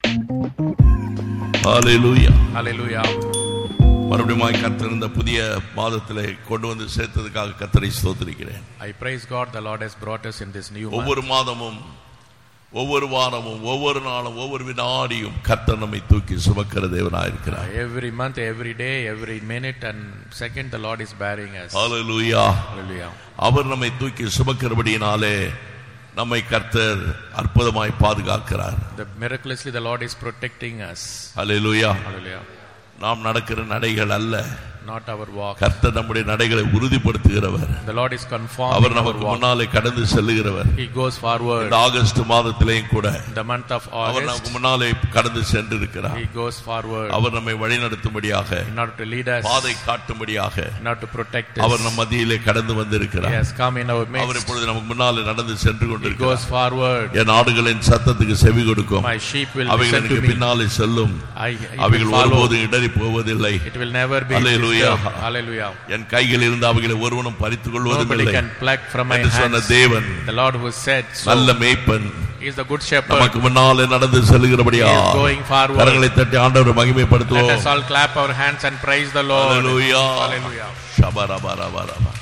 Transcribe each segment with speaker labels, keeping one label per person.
Speaker 1: ஹalleluya
Speaker 2: Hallelujah.
Speaker 1: மறுபடியும் கர்த்தர் இந்த புதிய மாதத்திலே கொண்டு வந்து சேர்த்ததுக்காக கர்த்தரை ஸ்தோத்திரிக்கிறேன்
Speaker 2: I praise God the Lord has brought us in this new month.
Speaker 1: ஒவ்வொரு மாதமும் ஒவ்வொரு வாரமும் ஒவ்வொரு நாளும் ஒவ்வொரு வினாடியும் கர்த்தர் நம்மை தூக்கி சுமக்கிற தேவனாயிருக்கிறார்
Speaker 2: Every month, every day, every minute and second the Lord is bearing us.
Speaker 1: Hallelujah
Speaker 2: Hallelujah.
Speaker 1: அவர் நம்மை தூக்கி சுமக்கிறபடியினாலே நம்மை கர்த்தர் அற்புதமாய் பாதுகாக்கிறார்
Speaker 2: The miraculously the Lord is protecting us.
Speaker 1: Hallelujah
Speaker 2: Hallelujah.
Speaker 1: நாம் நடக்கிற நடைகள் அல்ல
Speaker 2: Not our walk.
Speaker 1: கர்த்தர் நம்முடைய நடைகளை உறுதிப்படுத்துகிறவர்
Speaker 2: The Lord is confirming
Speaker 1: our
Speaker 2: our
Speaker 1: நமக்கு
Speaker 2: walk.
Speaker 1: முன்னாலே கடந்து செல்லுகிறவர்
Speaker 2: He goes forward.
Speaker 1: இந்த ஆகஸ்ட் மாதத்திலேயும் கூட
Speaker 2: In the month of
Speaker 1: our
Speaker 2: August,
Speaker 1: நமக்கு முன்னாலே கடந்து சென்றிருக்கிறார்
Speaker 2: He goes forward
Speaker 1: அவர் நம்மை வழிநடத்தும்படியாக
Speaker 2: in order to lead us,
Speaker 1: பாதை காட்டும்படியாக
Speaker 2: in order to protect
Speaker 1: our
Speaker 2: us.
Speaker 1: நம் மத்தியிலே கடந்து
Speaker 2: He
Speaker 1: வந்திருக்கிறார்
Speaker 2: has come in our
Speaker 1: our
Speaker 2: midst.
Speaker 1: இப்பொழுது நமக்கு முன்னாலே நடந்து சென்று
Speaker 2: He
Speaker 1: கொண்டிருக்கிறார்
Speaker 2: goes forward.
Speaker 1: என் ஆடுகளின் சத்தத்துக்கு செவி கொடுக்கும்
Speaker 2: My sheep will
Speaker 1: அவைகள்
Speaker 2: listen to
Speaker 1: எனக்கு
Speaker 2: me.
Speaker 1: பின்னாலே செல்லும்
Speaker 2: I, it will
Speaker 1: அவைகள்
Speaker 2: follow.
Speaker 1: ஒருபோதும் இடறி போவதில்லை
Speaker 2: It will never be
Speaker 1: Hallelujah.
Speaker 2: disturbed. Hallelujah.
Speaker 1: என் கையில் இருந்து அவைகளை ஒருவனும் பறித்துக்
Speaker 2: Nobody
Speaker 1: கொள்வதில்லை
Speaker 2: can pluck from my
Speaker 1: என்று சொன்ன
Speaker 2: hands.
Speaker 1: தேவன்
Speaker 2: The Lord who said so.
Speaker 1: நல்ல மேய்ப்பன்
Speaker 2: He is the good shepherd.
Speaker 1: நமக்கு முன்னாலே நடந்து செல்லுகிறபடியா
Speaker 2: He is going forward.
Speaker 1: கரங்களை தட்டி ஆண்டவரை
Speaker 2: Let
Speaker 1: மகிமைப்படுத்துவோம்
Speaker 2: us all clap our hands and praise the Lord.
Speaker 1: Hallelujah.
Speaker 2: Hallelujah.
Speaker 1: ஷபரபரபரப.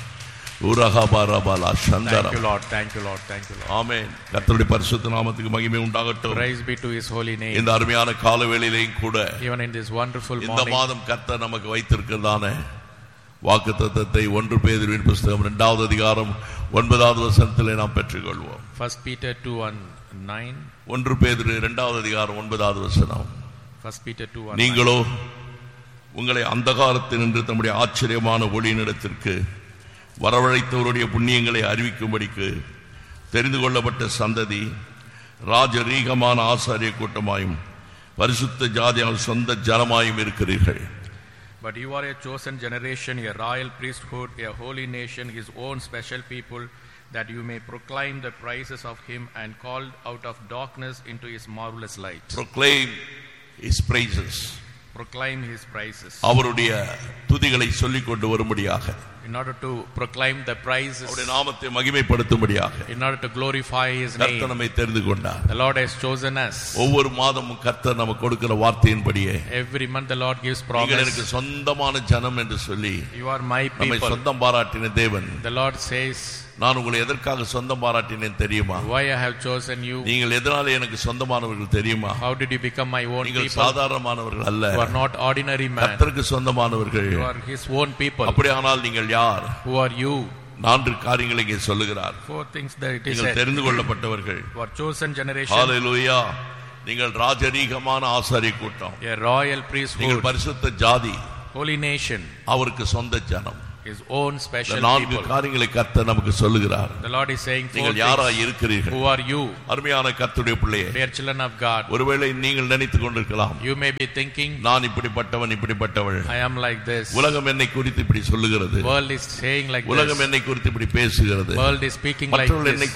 Speaker 1: உரகபரபலா
Speaker 2: Thank
Speaker 1: சந்தரம்.
Speaker 2: you, Lord. Thank you, Lord. Thank you, Lord.
Speaker 1: ஆமென் கர்த்தருடைய பரிசுத்த நாமத்துக்கு மகிமை உண்டாகட்டும்
Speaker 2: Praise be to His holy name.
Speaker 1: இந்த அருமையான காலவேளையிலையும் கூட
Speaker 2: Even in this wonderful
Speaker 1: இந்த
Speaker 2: morning,
Speaker 1: மாதம் கர்த்தர் நமக்கு வைத்திருக்கிறதான வாக்கு தத்தத்தை ஒன்று பேதுருவின் புஸ்தகம் இரண்டாவது அதிகாரம் ஒன்பதாவது வசனத்திலே நாம் பெற்றுக்கொள்வோம்
Speaker 2: First Peter 2 and 9.
Speaker 1: ஒன்று பேதுரு இரண்டாவது அதிகாரம் ஒன்பதாவது வசனம்
Speaker 2: First Peter 2 and 9.
Speaker 1: நீங்களோ உங்களை அந்தகாரத்தில் நின்று தம்முடைய ஆச்சரியமான ஒளியினிடத்திற்கு வரவழைத்தவருடைய புண்ணியங்களை அறிவிக்கும்படிக்கு தெரிந்து கொள்ளப்பட்ட சந்ததி ராஜரீகமான ஆசாரிய கூட்டமாயும் பரிசுத்த ஜாதியால் சொந்த ஜனமாயும் இருக்கிறீர்கள்
Speaker 2: But you are a chosen generation, a royal priesthood, a holy nation, his own special people, that you may proclaim the praises of him and called out of darkness into his marvelous light.
Speaker 1: proclaim his praises
Speaker 2: Proclaim his praises.
Speaker 1: அவருடைய துதிகளை சொல்லிக் கொண்டு வரும்படியாக
Speaker 2: In order to proclaim the praises,
Speaker 1: அவருடைய நாமத்தை மகிமைப்படுத்தும்படியாக
Speaker 2: in order to glorify his
Speaker 1: கர்த்தர்
Speaker 2: name,
Speaker 1: நம்மை தெரிந்து கொண்டார்
Speaker 2: the Lord has chosen us.
Speaker 1: ஒவ்வொரு மாதமும் கர்த்தர் நமக்கு கொடுக்கிற வார்த்தையின்படியே
Speaker 2: Every month the Lord gives
Speaker 1: நீங்கள் எனக்கு
Speaker 2: promise.
Speaker 1: சொந்தமான ஜனம் என்று சொல்லி
Speaker 2: You are my
Speaker 1: நம்மை
Speaker 2: people.
Speaker 1: சொந்தம் பாராட்டின தேவன்
Speaker 2: The Lord says,
Speaker 1: நான் உங்களை எதற்காக சொந்தம் பாராட்டினேன் தெரியுமா
Speaker 2: Why I have chosen you?
Speaker 1: நீங்கள் எதனால எனக்கு சொந்தமானவர்கள் தெரியுமா
Speaker 2: How did you become my own
Speaker 1: நீங்கள்
Speaker 2: people?
Speaker 1: சாதாரணமானவர்கள் அல்ல
Speaker 2: You are not ordinary man.
Speaker 1: கர்த்தருக்கு சொந்தமானவர்கள்
Speaker 2: You are his own people.
Speaker 1: அப்படியானால் நீங்கள் யார்
Speaker 2: Who are you?
Speaker 1: நான்கு காரியங்களை இங்கே சொல்லுகிறார்
Speaker 2: Four things that it is
Speaker 1: நீங்கள்
Speaker 2: said.
Speaker 1: தெரிந்து கொள்ளப்பட்டவர்கள்
Speaker 2: You are chosen generation,
Speaker 1: ஹalleluya நீங்கள் ராஜரீகமான ஆசாரிய கூட்டம்
Speaker 2: a royal
Speaker 1: நீங்கள்
Speaker 2: priesthood,
Speaker 1: பரிசுத்த ஜாதி
Speaker 2: holy nation,
Speaker 1: அவருக்கு சொந்த ஜனம்
Speaker 2: his own
Speaker 1: இந்த
Speaker 2: special
Speaker 1: நான்கு
Speaker 2: people.
Speaker 1: காரியங்களை கர்த்தர் நமக்கு சொல்லுகிறார்
Speaker 2: The Lord is saying four
Speaker 1: நீங்கள் யாராய்
Speaker 2: things.
Speaker 1: இருக்கிறீர்கள்
Speaker 2: Who are you?
Speaker 1: அருமையான கர்த்தருடைய பிள்ளையே
Speaker 2: Dear children of God,
Speaker 1: ஒருவேளை நீங்கள் நினைத்துக் கொண்டிருக்கலாம்
Speaker 2: you may be thinking,
Speaker 1: நான் இப்படிப்பட்டவன் இப்படிப்பட்டவள்
Speaker 2: I am like this.
Speaker 1: உலகம் என்னை குறித்து இப்படி சொல்லுகிறது
Speaker 2: World is saying like
Speaker 1: உலகம்
Speaker 2: this.
Speaker 1: என்னை குறித்து இப்படி பேசுகிறது
Speaker 2: World is speaking like
Speaker 1: மற்றவர்கள் என்னை
Speaker 2: this.